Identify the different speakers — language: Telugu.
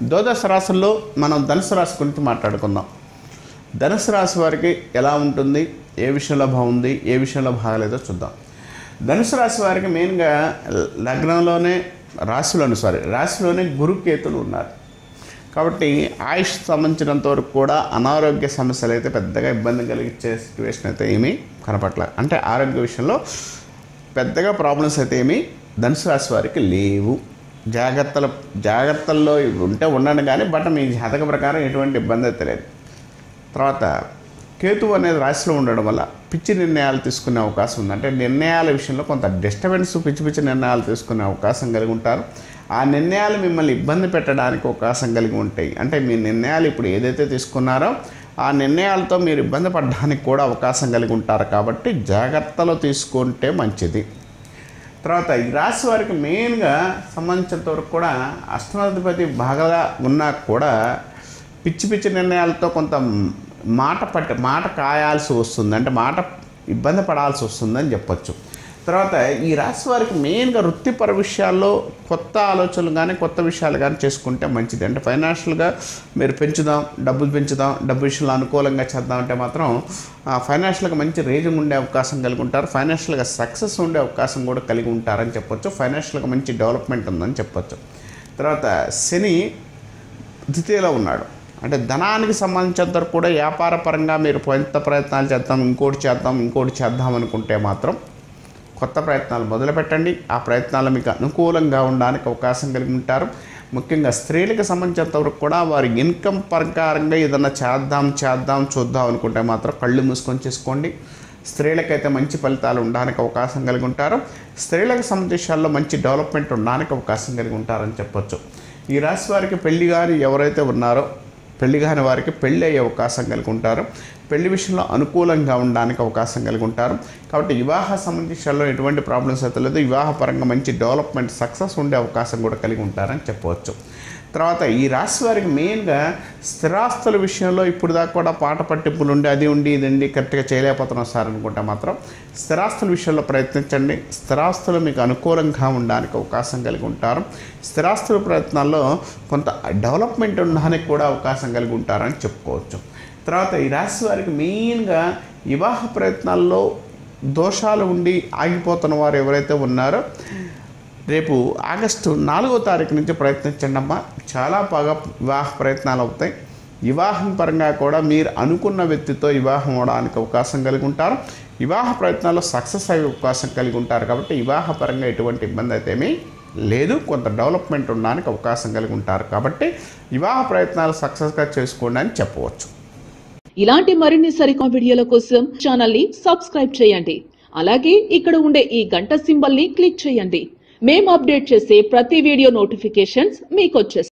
Speaker 1: ద్వాదశ రాశుల్లో మనం ధనుసు రాశి గురించి మాట్లాడుకుందాం ధనుసు రాశి వారికి ఎలా ఉంటుంది ఏ విషయంలో బాగుంది ఏ విషయంలో బాగలేదో చూద్దాం ధనుసు రాశి వారికి మెయిన్గా లగ్నంలోనే రాశిలోని సారీ రాశిలోనే గురుకేతులు ఉన్నారు కాబట్టి ఆయుష్ సంబంధించినంత వరకు కూడా అనారోగ్య సమస్యలు అయితే పెద్దగా ఇబ్బంది కలిగించే సిచ్యువేషన్ అయితే ఏమీ కనపట్ల అంటే ఆరోగ్య విషయంలో పెద్దగా ప్రాబ్లమ్స్ అయితే ఏమీ ధనుసు రాశి వారికి లేవు జాగ్రత్తల జాగ్రత్తల్లో ఉంటే ఉండండి కానీ బట్ మీ జాతక ప్రకారం ఎటువంటి ఇబ్బంది అయితే లేదు తర్వాత కేతువు అనేది రాశిలో ఉండడం వల్ల పిచ్చి నిర్ణయాలు తీసుకునే అవకాశం ఉంది అంటే నిర్ణయాల విషయంలో కొంత డిస్టర్బెన్స్ పిచ్చి పిచ్చి నిర్ణయాలు తీసుకునే అవకాశం కలిగి ఉంటారు ఆ నిర్ణయాలు మిమ్మల్ని ఇబ్బంది పెట్టడానికి అవకాశం కలిగి ఉంటాయి అంటే మీ నిర్ణయాలు ఇప్పుడు ఏదైతే తీసుకున్నారో ఆ నిర్ణయాలతో మీరు ఇబ్బంది పడడానికి కూడా అవకాశం కలిగి ఉంటారు కాబట్టి జాగ్రత్తలు తీసుకుంటే మంచిది తర్వాత ఈ రాశి వారికి మెయిన్గా సంబంధించినంత వరకు కూడా అష్టమాధిపతి బాగా ఉన్నా కూడా పిచ్చి పిచ్చి నిర్ణయాలతో కొంత మాట పట్టి మాట కాయాల్సి వస్తుంది అంటే మాట ఇబ్బంది పడాల్సి వస్తుందని చెప్పొచ్చు తర్వాత ఈ రాశి వారికి మెయిన్గా వృత్తిపర విషయాల్లో కొత్త ఆలోచనలు కానీ కొత్త విషయాలు కానీ చేసుకుంటే మంచిది అంటే ఫైనాన్షియల్గా మీరు పెంచుదాం డబ్బులు పెంచుదాం డబ్బు విషయంలో అనుకూలంగా చేద్దాం అంటే మాత్రం ఆ, ఫైనాన్షియల్గా మంచి రేజింగ్ ఉండే అవకాశం కలిగి ఉంటారు ఫైనాన్షియల్గా సక్సెస్ ఉండే అవకాశం కూడా కలిగి ఉంటారని చెప్పొచ్చు ఫైనాన్షియల్గా మంచి డెవలప్మెంట్ ఉందని చెప్పొచ్చు తర్వాత శని ద్వితీయలో ఉన్నాడు అంటే ధనానికి సంబంధించినంత వరకు కూడా వ్యాపార పరంగా మీరు ఎంత ప్రయత్నాలు చేద్దాం ఇంకోటి చేద్దాం ఇంకోటి చేద్దాం అనుకుంటే మాత్రం కొత్త ప్రయత్నాలు మొదలు పెట్టండి ఆ ప్రయత్నాలు మీకు అనుకూలంగా ఉండడానికి అవకాశం కలిగి ఉంటారు ముఖ్యంగా స్త్రీలకు సంబంధించినంత వరకు కూడా వారి ఇన్కమ్ ప్రకారంగా ఏదన్నా చేద్దాం చేద్దాం చూద్దాం అనుకుంటే మాత్రం కళ్ళు మూసుకొని చేసుకోండి స్త్రీలకైతే మంచి ఫలితాలు ఉండడానికి అవకాశం కలిగి ఉంటారు స్త్రీలకు సంబంధించిన విషయాల్లో మంచి డెవలప్మెంట్ ఉండడానికి అవకాశం కలిగి ఉంటారని చెప్పొచ్చు ఈ రాశి వారికి పెళ్లి గాని ఎవరైతే ఉన్నారో పెళ్లి కాని వారికి పెళ్ళి అయ్యే అవకాశం కలిగి ఉంటారు పెళ్లి విషయంలో అనుకూలంగా ఉండడానికి అవకాశం కలిగి ఉంటారు కాబట్టి వివాహ సంబంధించాల్లో ఎటువంటి ప్రాబ్లమ్స్ అయితే లేదు వివాహపరంగా మంచి డెవలప్మెంట్ సక్సెస్ ఉండే అవకాశం కూడా కలిగి ఉంటారని చెప్పవచ్చు తర్వాత ఈ రాశి వారికి మెయిన్గా స్థిరాస్తుల విషయంలో ఇప్పుడు దాకా కూడా పాట పట్టింపులు ఉండి అది ఉండి ఇది ఉండి కరెక్ట్గా చేయలేకపోతున్నాం సార్ అనుకుంటే మాత్రం స్థిరాస్తుల విషయంలో ప్రయత్నించండి స్థిరాస్తులు మీకు అనుకూలంగా ఉండడానికి అవకాశం కలిగి ఉంటారు స్థిరాస్తుల ప్రయత్నాల్లో కొంత డెవలప్మెంట్ ఉండడానికి కూడా అవకాశం కలిగి ఉంటారని చెప్పుకోవచ్చు తర్వాత ఈ రాశి వారికి మెయిన్గా వివాహ ప్రయత్నాల్లో దోషాలు ఉండి ఆగిపోతున్న వారు ఎవరైతే ఉన్నారో రేపు ఆగస్టు నాలుగో తారీఖు నుంచి ప్రయత్నించండి అమ్మా చాలా బాగా వివాహ ప్రయత్నాలు అవుతాయి వివాహం పరంగా కూడా మీరు అనుకున్న వ్యక్తితో వివాహం అవడానికి అవకాశం కలిగి ఉంటారు వివాహ ప్రయత్నాల్లో సక్సెస్ అయ్యే అవకాశం కలిగి ఉంటారు కాబట్టి వివాహ పరంగా ఎటువంటి ఇబ్బంది అయితే ఏమీ లేదు కొంత డెవలప్మెంట్ ఉండడానికి అవకాశం కలిగి ఉంటారు కాబట్టి వివాహ ప్రయత్నాలు సక్సెస్గా చేసుకోండి అని చెప్పవచ్చు
Speaker 2: ఇలాంటి మరిన్ని సరికొత్త వీడియోల కోసం ఛానల్ ని సబ్స్క్రైబ్ చేయండి అలాగే ఇక్కడ ఉండే ఈ గంట సింబల్ ని క్లిక్ చేయండి మేము అప్డేట్ చేసే ప్రతి వీడియో నోటిఫికేషన్స్ మీకు వచ్చేస్తాయి